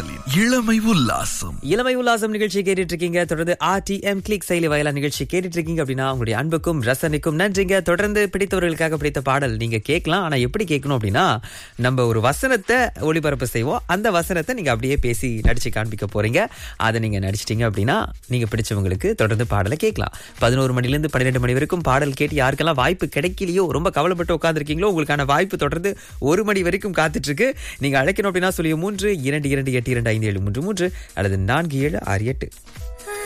மின்னலின் இளமை உல்லாசம் இளமை உல்லாசம் நிகழ்ச்சி கேட்டுட்டு இருக்கீங்க தொடர்ந்து ஆர்டிஎம் கிளிக் செயலி வயலா நிகழ்ச்சி கேட்டுட்டு இருக்கீங்க அப்படின்னா உங்களுடைய அன்புக்கும் ரசனைக்கும் நன்றிங்க தொடர்ந்து பிடித்தவர்களுக்காக பிடித்த பாடல் நீங்க கேட்கலாம் ஆனா எப்படி கேட்கணும் அப்படின்னா நம்ம ஒரு வசனத்தை ஒளிபரப்பு செய்வோம் அந்த வசனத்தை நீங்க அப்படியே பேசி நடிச்சு காண்பிக்க போறீங்க அதை நீங்க நடிச்சிட்டீங்க அப்படின்னா நீங்க பிடிச்சவங்களுக்கு தொடர்ந்து பாடலை கேட்கலாம் பதினோரு மணில இருந்து பன்னிரெண்டு மணி வரைக்கும் பாடல் கேட்டு யாருக்கெல்லாம் வாய்ப்பு கிடைக்கலையோ ரொம்ப கவலைப்பட்டு உட்காந்துருக்கீங்களோ உங்களுக்கான வாய்ப்பு தொடர்ந்து ஒரு மணி வரைக்கும் காத்துட்டு இருக்கு நீங்க அழைக்கணும் அப்படின்னா சொல்லி மூன்று இரண்டு இரண்டு எட்டு இரண்டு ஐந்து ஏழு மூன்று மூன்று அல்லது நான்கு ஏழு ஆறு எட்டு